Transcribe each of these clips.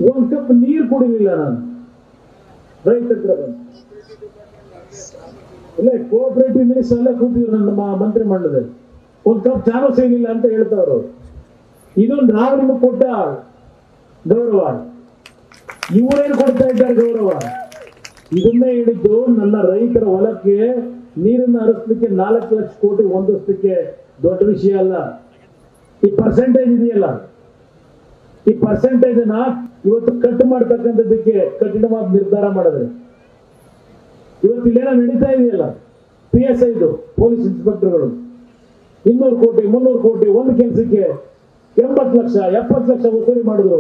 ಒಂದ್ ಕಪ್ ನೀರು ಕುಡಿಲಿಲ್ಲ ನಾನು ರೈತ ಹತ್ರ ಬಂದು ಇಲ್ಲ ಕೋಆಪರೇಟಿವ್ ಮಿನಿಸ್ಟರ್ ಅಲ್ಲೇ ಕೂತಿದ್ರು ನಮ್ಮ ಮಂತ್ರಿ ಮಂಡಲದಲ್ಲಿ ಒಂದ್ ಕಪ್ ಚಾನು ಸಿಗಲಿಲ್ಲ ಅಂತ ಹೇಳ್ತಾವ್ರು ಇದು ನಾವು ನಿಮಗೆ ಕೊಟ್ಟ ಗೌರವ ಇವರೇನು ಕೊಡ್ತಾ ಇದ್ದಾರೆ ಗೌರವ ಇದನ್ನೇ ಹೇಳಿದ್ದು ನನ್ನ ರೈತರ ಹೊಲಕ್ಕೆ ನೀರನ್ನು ಹರಿಸ್ಲಿಕ್ಕೆ ನಾಲ್ಕು ಲಕ್ಷ ಕೋಟಿ ಹೊಂದಿಸ್ಲಿಕ್ಕೆ ದೊಡ್ಡ ವಿಷಯ ಅಲ್ಲ ಈ ಪರ್ಸೆಂಟೇಜ್ ಇದೆಯಲ್ಲ ಈ ಪರ್ಸೆಂಟೇಜ್ ಅನ್ನ ಇವತ್ತು ಕಟ್ ಮಾಡ್ತಕ್ಕಂಥದ್ದಕ್ಕೆ ಕಠಿಣವಾದ ನಿರ್ಧಾರ ಮಾಡಿದ್ರೆ ಇವತ್ತು ಇಲ್ಲೇನೋ ನಡೀತಾ ಇದೆಯಲ್ಲ ಪಿ ಎಸ್ ಐದು ಪೊಲೀಸ್ ಇನ್ಸ್ಪೆಕ್ಟರ್ಗಳು ಇನ್ನೂರು ಕೋಟಿ ಮುನ್ನೂರು ಕೋಟಿ ಒಂದು ಕೆಲಸಕ್ಕೆ ಎಂಬತ್ತು ಲಕ್ಷ ಎಪ್ಪತ್ತು ಲಕ್ಷ ವಸೂಲಿ ಮಾಡಿದ್ರು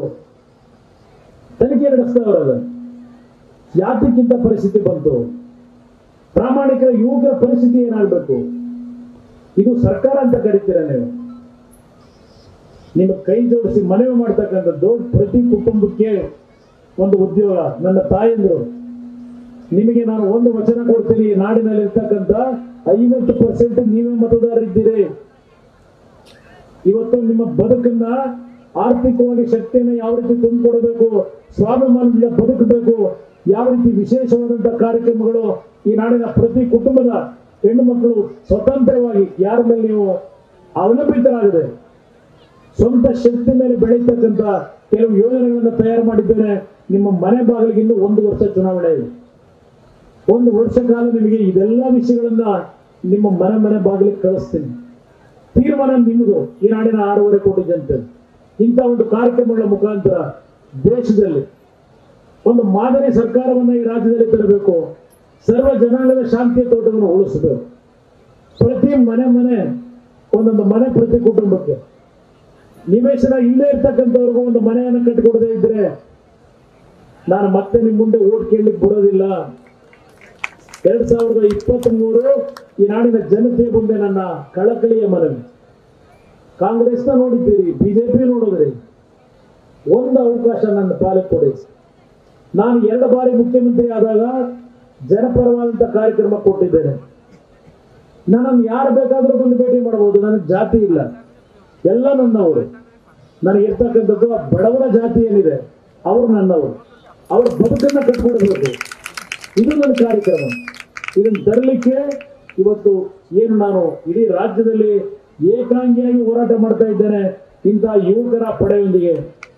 ತನಿಖೆ ನಡೆಸ್ತಾವ್ರಲ್ಲ ಯಾತಕ್ಕಿಂತ ಪರಿಸ್ಥಿತಿ ಬಂತು ಪ್ರಾಮಾಣಿಕರ ಯುವಕರ ಪರಿಸ್ಥಿತಿ ಏನಾಗಬೇಕು ಇದು ಸರ್ಕಾರ ಅಂತ ಕರಿತೀರ ನೀವು ನಿಮ್ಮ ಕೈ ಜೋಡಿಸಿ ಮನವಿ ಮಾಡ್ತಕ್ಕಂಥದ್ದು ಪ್ರತಿ ಕುಟುಂಬಕ್ಕೆ ಒಂದು ಉದ್ಯೋಗ ನನ್ನ ತಾಯಂದ್ರು ನಿಮಗೆ ನಾನು ಒಂದು ವಚನ ಕೊಡ್ತೀನಿ ಈ ನಾಡಿನಲ್ಲಿ ಇರ್ತಕ್ಕಂಥ ಐವತ್ತು ಪರ್ಸೆಂಟ್ ನೀವೇ ಮತದಾರರಿದ್ದೀರಿ ಇವತ್ತು ನಿಮ್ಮ ಬದುಕನ್ನ ಆರ್ಥಿಕವಾಗಿ ಶಕ್ತಿಯನ್ನು ಯಾವ ರೀತಿ ತುಂಬಿಕೊಡಬೇಕು ಸ್ವಾಭಿಮಾನದಿಂದ ಬದುಕಬೇಕು ಯಾವ ರೀತಿ ವಿಶೇಷವಾದಂತಹ ಕಾರ್ಯಕ್ರಮಗಳು ಈ ನಾಡಿನ ಪ್ರತಿ ಕುಟುಂಬದ ಹೆಣ್ಣು ಮಕ್ಕಳು ಸ್ವತಂತ್ರವಾಗಿ ಯಾರ ಮೇಲೆ ನೀವು ಅವಲಂಬಿತರಾಗದೆ ಸ್ವಂತ ಶಕ್ತಿ ಮೇಲೆ ಬೆಳೀತಕ್ಕಂಥ ಕೆಲವು ಯೋಜನೆಗಳನ್ನು ತಯಾರು ಮಾಡಿದ್ದೇನೆ ನಿಮ್ಮ ಮನೆ ಬಾಗಿಲಿಗೆ ಇನ್ನೂ ಒಂದು ವರ್ಷ ಚುನಾವಣೆ ಇದೆ ಒಂದು ವರ್ಷ ಕಾಲ ನಿಮಗೆ ಇದೆಲ್ಲ ವಿಷಯಗಳನ್ನ ನಿಮ್ಮ ಮನೆ ಮನೆ ಬಾಗಿಲಿಗೆ ಕಳಿಸ್ತೀನಿ ತೀರ್ಮಾನ ನಿಮ್ಮದು ಈ ನಾಡಿನ ಆರೂವರೆ ಕೋಟಿ ಜನತೆ ಇಂಥ ಒಂದು ಕಾರ್ಯಕ್ರಮಗಳ ಮುಖಾಂತರ ದೇಶದಲ್ಲಿ ಒಂದು ಮಾದರಿ ಸರ್ಕಾರವನ್ನ ಈ ರಾಜ್ಯದಲ್ಲಿ ತರಬೇಕು ಸರ್ವ ಜನಾಂಗದ ಶಾಂತಿಯ ತೋಟವನ್ನು ಉಳಿಸಬೇಕು ಪ್ರತಿ ಮನೆ ಮನೆ ಒಂದೊಂದು ಮನೆ ಪ್ರತಿ ಕುಟುಂಬಕ್ಕೆ ನಿವೇಶನ ಇಲ್ಲೇ ಇರ್ತಕ್ಕಂಥವ್ರಿಗೂ ಒಂದು ಮನೆಯನ್ನು ಕಟ್ಟಿಕೊಡದೇ ಇದ್ರೆ ನಾನು ಮತ್ತೆ ನಿಮ್ಮ ಮುಂದೆ ಓಟ್ ಕೇಳಲಿಕ್ಕೆ ಬರೋದಿಲ್ಲ ಎರಡ್ ಸಾವಿರದ ಇಪ್ಪತ್ತ್ ಮೂರು ಈ ನಾಡಿನ ಜನತೆಯ ಮುಂದೆ ನನ್ನ ಕಳಕಳಿಯ ಮನವಿ ಕಾಂಗ್ರೆಸ್ನ ನೋಡಿದ್ದೀರಿ ಬಿಜೆಪಿ ನೋಡಿದ್ರಿ ಒಂದು ಅವಕಾಶ ನನ್ನ ಪಾಲಿಗೆ ಕೊಡಿ ನಾನು ಎರಡು ಬಾರಿ ಮುಖ್ಯಮಂತ್ರಿ ಆದಾಗ ಜನಪರವಾದಂಥ ಕಾರ್ಯಕ್ರಮ ಕೊಟ್ಟಿದ್ದೇನೆ ನನ್ನನ್ನು ಯಾರು ಬೇಕಾದರೂ ಬಂದು ಭೇಟಿ ಮಾಡಬಹುದು ನನಗೆ ಜಾತಿ ಇಲ್ಲ ಎಲ್ಲ ನನ್ನವರು ನನಗೆ ಇರ್ತಕ್ಕಂಥದ್ದು ಆ ಬಡವರ ಜಾತಿ ಏನಿದೆ ಅವರು ನನ್ನವರು ಅವ್ರ ಬದುಕನ್ನ ಕಟ್ಕೊಡ್ಬೇಕು ಇದು ನನ್ನ ಕಾರ್ಯಕ್ರಮ ಇದನ್ನು ತರಲಿಕ್ಕೆ ಇವತ್ತು ಏನು ನಾನು ಇಡೀ ರಾಜ್ಯದಲ್ಲಿ ಏಕಾಂಗಿಯಾಗಿ ಹೋರಾಟ ಮಾಡ್ತಾ ಇದ್ದೇನೆ ಇಂತಹ ಯುವಕರ ಪಡೆಯೊಂದಿಗೆ